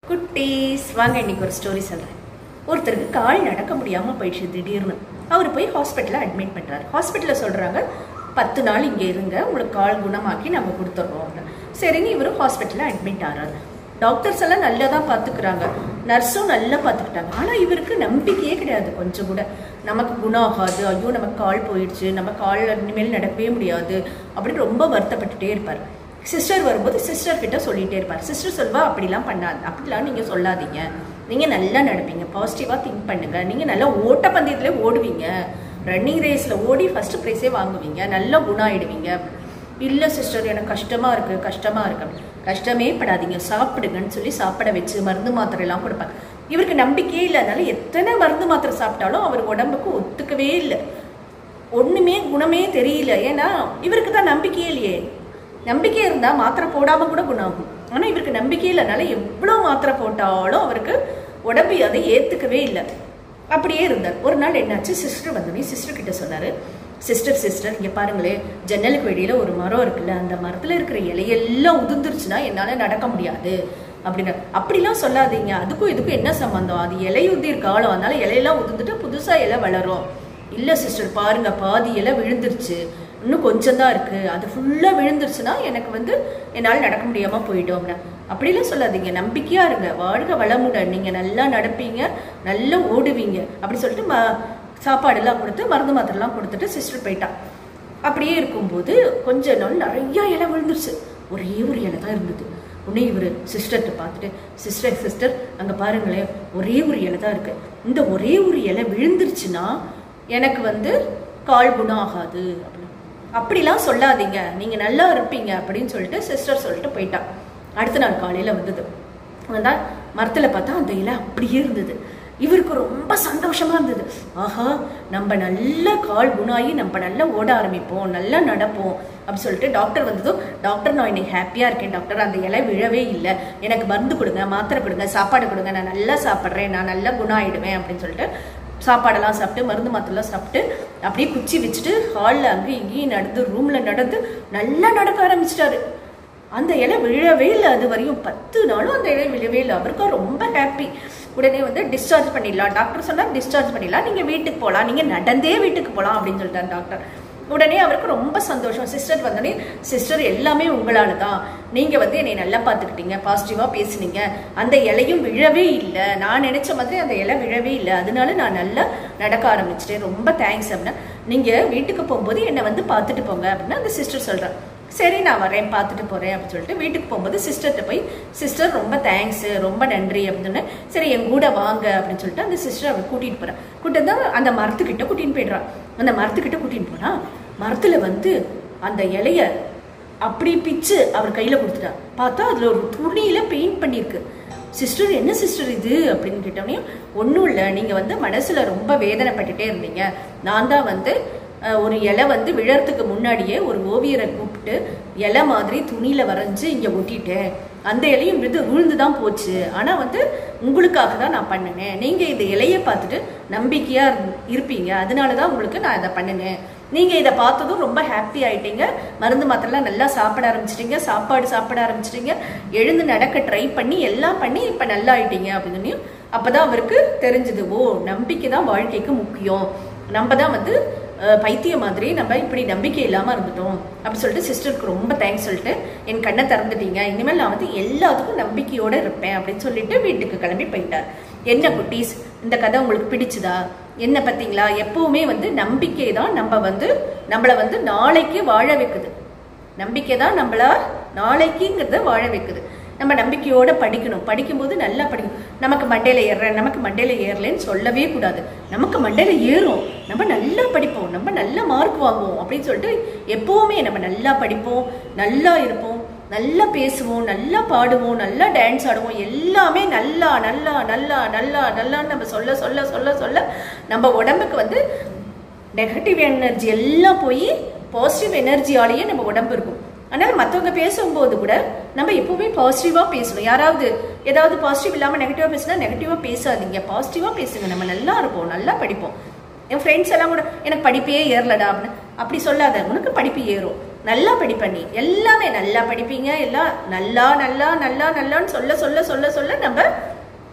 குட்டீஸ் வாங்க இன்னைக்கு ஒரு ஸ்டோரி சொல்கிறேன் ஒருத்தருக்கு கால் நடக்க முடியாமல் போயிடுச்சு திடீர்னு அவர் போய் ஹாஸ்பிட்டலில் அட்மிட் பண்ணுறாரு ஹாஸ்பிட்டலில் சொல்கிறாங்க பத்து நாள் இங்கே இருங்க உங்களுக்கு கால் குணமாக்கி நம்ம கொடுத்துட்றோம் அப்படின்னு. சரின்னு இவரும் ஹாஸ்பிட்டலில் அட்மிட் ஆகிறாரு டாக்டர்ஸ் எல்லாம் நல்லா தான் பார்த்துக்கிறாங்க நர்ஸும் நல்லா பார்த்துக்கிட்டாங்க ஆனால் இவருக்கு நம்பிக்கையே கிடையாது கொஞ்சம் கூட நமக்கு குணம் ஆகாது ஐயோ நமக்கு கால் போயிடுச்சு நம்ம கால் இனிமேல் நடக்கவே முடியாது அப்படின்னு ரொம்ப வருத்தப்பட்டுட்டே இருப்பார் சிஸ்டர் வரும்போது சிஸ்டர் கிட்ட சொல்லிட்டே இருப்பார் சிஸ்டர் சொல்வா அப்படிலாம் பண்ணாது அப்படிலாம் நீங்க சொல்லாதீங்க நீங்க நல்லா நடப்பீங்க பாசிட்டிவா திங்க் பண்ணுங்க நீங்க நல்லா ஓட்டப்பந்தயத்துல ஓடுவீங்க ரன்னிங் ரேஸ்ல ஓடி ஃபர்ஸ்ட் ப்ரைஸே வாங்குவீங்க நல்லா குணம் ஆயிடுவீங்க இல்ல சிஸ்டர் எனக்கு கஷ்டமா இருக்கு கஷ்டமா இருக்கு கஷ்டமே படாதீங்க சாப்பிடுங்கன்னு சொல்லி சாப்பிட வச்சு மருந்து மாத்திரை எல்லாம் கொடுப்பாங்க இவருக்கு நம்பிக்கையே இல்லை அதனால எத்தனை மருந்து மாத்திரை சாப்பிட்டாலும் அவர் உடம்புக்கு ஒத்துக்கவே இல்லை ஒண்ணுமே குணமே தெரியல ஏன்னா இவருக்கு தான் நம்பிக்கையே இல்லையே நம்பிக்கை இருந்தா மாத்திரை போடாம கூட குணமாகும் ஆனா இவருக்கு நம்பிக்கை இல்லைனால எவ்வளவு மாத்திரை போட்டாலும் அவருக்கு உடம்பு அதை ஏத்துக்கவே இல்லை அப்படியே இருந்தார் ஒரு நாள் என்னாச்சு சிஸ்டர் வந்தோடனே சிஸ்டர் கிட்ட சொன்னாரு சிஸ்டர் சிஸ்டர் இங்க பாருங்களேன் ஜன்னலுக்கு வெளியில ஒரு மரம் இருக்குல்ல அந்த மரத்துல இருக்கிற இலையெல்லாம் உதிர்ந்துருச்சுன்னா என்னால நடக்க முடியாது அப்படின்னு அப்படிலாம் சொல்லாதீங்க அதுக்கும் இதுக்கும் என்ன சம்பந்தம் அது இலை உதிர் காலம் அதனால இலையெல்லாம் உதிர்ந்துட்டு புதுசா இலை வளரும் இல்ல சிஸ்டர் பாருங்க பாதி இலை விழுந்துருச்சு இன்னும் கொஞ்சம் தான் இருக்கு அது ஃபுல்லா விழுந்துருச்சுன்னா எனக்கு வந்து என்னால் நடக்க முடியாம போயிடும் அப்படின்னா அப்படிலாம் சொல்லாதீங்க நம்பிக்கையா இருங்க வாழ்க வளமுடன் நீங்க நல்லா நடப்பீங்க நல்லா ஓடுவீங்க அப்படி சொல்லிட்டு ம சாப்பாடு எல்லாம் கொடுத்து மருந்து மாத்திரைலாம் கொடுத்துட்டு சிஸ்டர் போயிட்டான் அப்படியே இருக்கும்போது கொஞ்ச நாள் நிறைய இலை விழுந்துருச்சு ஒரே ஒரு இலை தான் இருந்தது உடனே இவர் சிஸ்டர்கிட்ட பார்த்துட்டு சிஸ்டர் சிஸ்டர் அங்கே பாருங்களேன் ஒரே ஒரு இலை தான் இருக்கு இந்த ஒரே ஒரு இலை விழுந்துருச்சுன்னா எனக்கு வந்து கால் குணம் ஆகாது அப்படின்னு அப்படிலாம் சொல்லாதீங்க நீங்க நல்லா இருப்பீங்க அப்படின்னு சொல்லிட்டு சிஸ்டர் சொல்லிட்டு போயிட்டா அடுத்த நாள் காலையில வந்தது வந்தா மரத்துல பார்த்தா அந்த இலை அப்படியே இருந்தது இவருக்கு ரொம்ப சந்தோஷமா இருந்தது ஆஹா நம்ம நல்ல கால் குணாகி நம்ம நல்லா ஓட ஆரம்பிப்போம் நல்லா நடப்போம் அப்படி சொல்லிட்டு டாக்டர் வந்ததும் டாக்டர் நான் இன்னைக்கு ஹாப்பியா இருக்கேன் டாக்டர் அந்த இலை விழவே இல்லை எனக்கு மருந்து கொடுங்க மாத்திரை கொடுங்க சாப்பாடு கொடுங்க நான் நல்லா சாப்பிட்றேன் நான் நல்லா குணம் ஆயிடுவேன் அப்படின்னு சொல்லிட்டு சாப்பாடெல்லாம் சாப்பிட்டு மருந்து மாத்திரெல்லாம் சாப்பிட்டு அப்படியே குச்சி வச்சுட்டு ஹாலில் அங்கேயும் இங்கேயும் நடந்து ரூமில் நடந்து நல்லா நடக்க ஆரம்பிச்சிட்டாரு அந்த இலை விழவே இல்லை அது வரையும் பத்து நாளும் அந்த இலை விழவே இல்லை அவருக்கும் ரொம்ப ஹாப்பி உடனே வந்து டிஸ்சார்ஜ் பண்ணிடலாம் டாக்டர் சொன்னால் டிஸ்சார்ஜ் பண்ணிடலாம் நீங்கள் வீட்டுக்கு போகலாம் நீங்கள் நடந்தே வீட்டுக்கு போகலாம் அப்படின்னு சொல்லிட்டார் டாக்டர் உடனே அவருக்கு ரொம்ப சந்தோஷம் சிஸ்டர் வந்தோடனே சிஸ்டர் எல்லாமே உங்களால தான் நீங்க வந்து என்னை நல்லா பார்த்துக்கிட்டீங்க பாசிட்டிவா பேசுனீங்க அந்த இலையும் விழவே இல்லை நான் நினைச்ச மாதிரி அந்த இலை விழவே இல்லை அதனால நான் நல்லா நடக்க ஆரம்பிச்சிட்டேன் ரொம்ப தேங்க்ஸ் அப்படின்னா நீங்க வீட்டுக்கு போகும்போது என்னை வந்து பார்த்துட்டு போங்க அப்படின்னு அந்த சிஸ்டர் சொல்றேன் சரி நான் வரேன் பார்த்துட்டு போறேன் அப்படின்னு சொல்லிட்டு வீட்டுக்கு போகும்போது சிஸ்டர்கிட்ட போய் சிஸ்டர் ரொம்ப தேங்க்ஸ் ரொம்ப நன்றி அப்படின்னு சொன்னேன் சரி என் கூட வாங்க அப்படின்னு சொல்லிட்டு அந்த சிஸ்டர் அவரை கூட்டிட்டு போறேன் கூட்டிட்டு தான் அந்த மரத்துக்கிட்ட கூட்டின்னு போயிடுறான் அந்த மரத்துக்கிட்ட கூட்டின்னு போனா மரத்துல வந்து அந்த இலைய அப்படி பிச்சு அவர் கையில கொடுத்துட்டா பார்த்தா அதுல ஒரு துணியில பெயிண்ட் பண்ணியிருக்கு சிஸ்டர் என்ன சிஸ்டர் இது அப்படின்னு கேட்டோடனே ஒன்றும் இல்லை நீங்கள் வந்து மனசில் ரொம்ப வேதனைப்பட்டுட்டே இருந்தீங்க நான் தான் வந்து அஹ், ஒரு இலை வந்து விழறதுக்கு முன்னாடியே ஒரு ஓவியரை கூப்பிட்டு இலை மாதிரி துணியில் வரைஞ்சு இங்கே ஒட்டிட்டேன் அந்த இலையும் விழுந்து விழுந்து தான் போச்சு ஆனால் வந்து உங்களுக்காக தான் நான் பண்ணினேன் நீங்கள் இந்த இலையை பார்த்துட்டு நம்பிக்கையாக இருப்பீங்க அதனால தான் உங்களுக்கு நான் இதை பண்ணினேன் நீங்க இதை பார்த்ததும் ரொம்ப ஹாப்பி ஆயிட்டீங்க மருந்து மாத்திரலாம் நல்லா சாப்பிட ஆரம்பிச்சிட்டீங்க சாப்பாடு சாப்பிட ஆரம்பிச்சிட்டீங்க எழுந்து நடக்க ட்ரை பண்ணி எல்லாம் பண்ணி இப்ப நல்லா ஆயிட்டீங்க அப்படின்னு அப்பதான் அவருக்கு தெரிஞ்சது ஓ நம்பிக்கை தான் வாழ்க்கைக்கு முக்கியம் நம்ம தான் வந்து அஹ், பைத்தியம் மாதிரி நம்ம இப்படி நம்பிக்கை இல்லாம இருந்துட்டோம் அப்படி சொல்லிட்டு சிஸ்டருக்கு ரொம்ப தேங்க்ஸ் சொல்லிட்டு என் கண்ணை திறந்துட்டீங்க இனிமேல் நான் வந்து எல்லாத்துக்கும் நம்பிக்கையோட இருப்பேன் அப்படின்னு சொல்லிட்டு வீட்டுக்கு கிளம்பி போயிட்டார் என்ன குட்டீஸ் இந்த கதை உங்களுக்கு பிடிச்சுதா என்ன பார்த்தீங்களா எப்பவுமே வந்து நம்பிக்கை தான் நம்ம வந்து நம்மளை வந்து நாளைக்கு வாழ வைக்குது நம்பிக்கை தான் நம்மள நாளைக்குங்கிறத வாழ வைக்குது நம்ம நம்பிக்கையோட படிக்கணும் படிக்கும்போது நல்லா படிக்கணும் நமக்கு மண்டையில ஏறுறேன் நமக்கு மண்டையில ஏறலன்னு சொல்லவே கூடாது நமக்கு மண்டையில ஏறும் நம்ம நல்லா படிப்போம் நம்ம நல்ல மார்க் வாங்குவோம் அப்படின்னு சொல்லிட்டு எப்பவுமே நம்ம நல்லா படிப்போம் நல்லா இருப்போம் நல்லா பேசுவோம் நல்லா பாடுவோம் நல்லா டான்ஸ் ஆடுவோம் எல்லாமே நல்லா நல்லா நல்லா நல்லா நல்லான்னு நம்ம சொல்ல சொல்ல சொல்ல சொல்ல நம்ம உடம்புக்கு வந்து நெகட்டிவ் எனர்ஜி எல்லாம் போய் பாசிட்டிவ் எனர்ஜியாலேயே நம்ம உடம்பு இருக்கும் ஆனால் மற்றவங்க பேசும்போது கூட நம்ம எப்பவுமே பாசிட்டிவாக பேசணும் யாராவது ஏதாவது பாசிட்டிவ் இல்லாமல் நெகட்டிவாக பேசினா நெகட்டிவாக பேசாதீங்க பாசிட்டிவாக பேசுங்க நம்ம நல்லா இருப்போம் நல்லா படிப்போம் என் ஃப்ரெண்ட்ஸ் எல்லாம் கூட எனக்கு படிப்பே ஏறலடா அப்படின்னு அப்படி சொல்லாத உனக்கு படிப்பு ஏறும் நல்லா படிப்ப நீ எல்லாமே நல்லா படிப்பீங்க எல்லாம் நல்லா நல்லா நல்லா நல்லான்னு சொல்ல சொல்ல சொல்ல சொல்ல நம்ம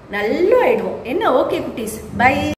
நல்லா ஆயிடுவோம் என்ன ஓகே குட்டீஸ் பை